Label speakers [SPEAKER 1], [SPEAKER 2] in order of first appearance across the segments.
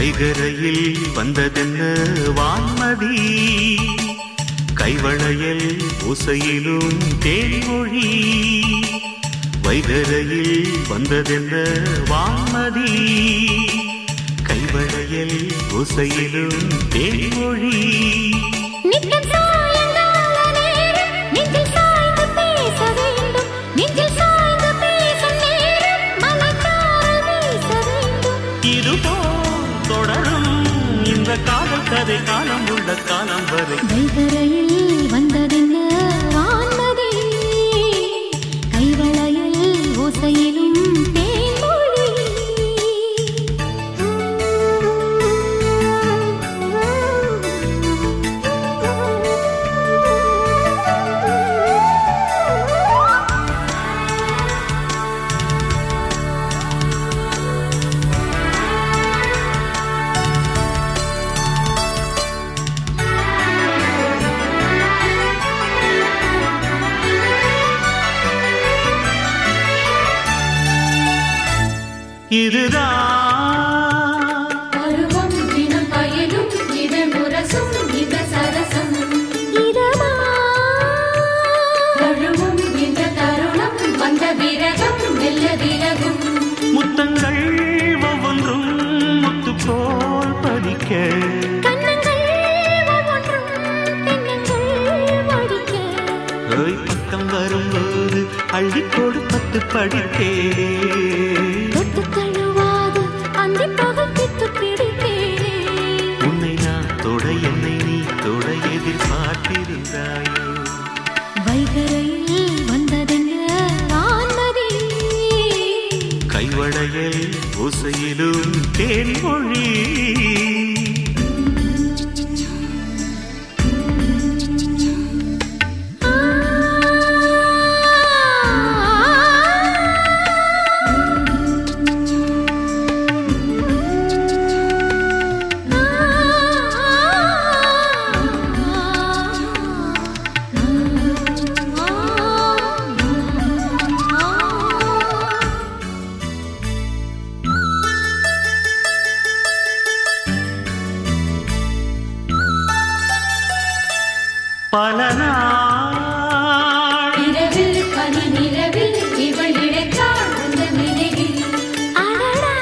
[SPEAKER 1] வைகரையில் வந்ததென்ன வான்மதி கைவளையல் ஓசையிலும் தேன்மொழி வைகரையில் வந்ததென்ன வான்மதி கைவளையல் ஓசையிலும் தேன்மொழி
[SPEAKER 2] நித்தம் சாயங்கால நேரம் நெஞ்சில் சாய்ந்து பேச வேண்டும் நெஞ்சில் சாய்ந்து பேசும் நேரம் மனக்கால் வீச வேண்டும்
[SPEAKER 1] இதுபோல் தொடரும் இந்த காதல் கதை காலம் உள்ள காலம் வரை
[SPEAKER 2] வைகரையில் வந்ததென்ன வான்மதி கைவளையல் ஓசையிலும் தேன்மொழி
[SPEAKER 1] இதுதான்
[SPEAKER 3] பருவம் தினம் பயனும் இதழ் முரசும் இந்த சரசம்
[SPEAKER 2] இதமா
[SPEAKER 3] தழுவும் இந்த தருணம் வந்த விரகம் மெல்ல விலகும்
[SPEAKER 1] முத்தங்கள் ஒவ்வொன்றும் முத்து போல் பதிக்க
[SPEAKER 2] கண்ணங்கள் ஒவ்வொன்றும் தென்னங்கள் வடிக்க
[SPEAKER 1] ஓய் பக்கம் வரும்போது அள்ளி கொடுப்பத்து படித்தே
[SPEAKER 2] தொட்டு தழுவாது அந்தி பகத்திட்டு பிடித்தேனே
[SPEAKER 1] உன்னை நான் தொட என்னை நீ தொட எதிர்பார்த்திருந்தாயோ
[SPEAKER 2] வைகரையில் வந்ததென்ன வான்மதி
[SPEAKER 1] கைவளையல் ஓசையிலும் தேன்மொழி பல நாள்
[SPEAKER 3] இரவில் பனி நிலவில் இவள் இழைத்தாள் உந்த நினைவில்
[SPEAKER 2] அடடா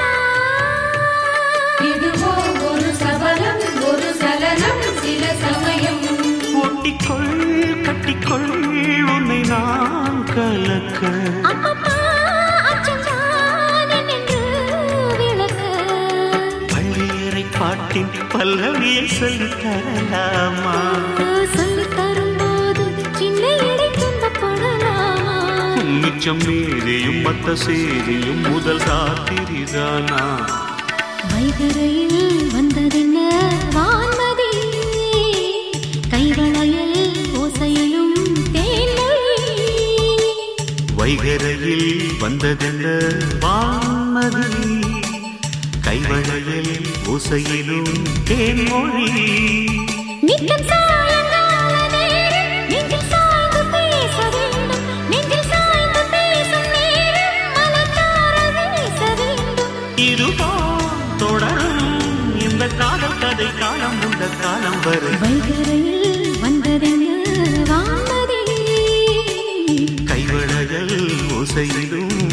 [SPEAKER 3] இதுவோ ஒரு சபலம் ஒரு சலனம் சில சமயம்
[SPEAKER 1] ஒட்டிக்கொள் கட்டிக்கொள் உன்னை நான் கலக்க
[SPEAKER 2] அப்பப்பா அச்சம்தான் என்று விளக்க
[SPEAKER 1] பள்ளியறை பாட்டின் பல்லவியை சொல்லித் தரலாமா
[SPEAKER 2] சொல்லித் தரும்போது சின்ன இடை துன்பப்படலாமா
[SPEAKER 1] மிச்சம் மீதியும் மத்த சேதியும் முதல் ராத்திரிதானா
[SPEAKER 2] வைகரையில் வந்ததென்ன வான்மதி கைவளையல் ஓசையிலும் தேன்மொழி
[SPEAKER 1] வைகரையில் வந்ததென்ன வான்மதி கைவளையல் ஓசையிலும் தேன்மொழி
[SPEAKER 2] நித்தம் சாயங்கால நேரம் நெஞ்சில் சாய்ந்து பேச வேண்டும் நெஞ்சில் சாய்ந்து பேசும் நேரம் மனத்தாரல் வீச வேண்டும்
[SPEAKER 1] இதுபோ தொடரும் இந்த காதல் கதை காலம் உள்ள காலம் வரை
[SPEAKER 2] வைகரையில் வந்ததென்ன வான்மதி
[SPEAKER 1] கைவளையல் ஓசையிலும்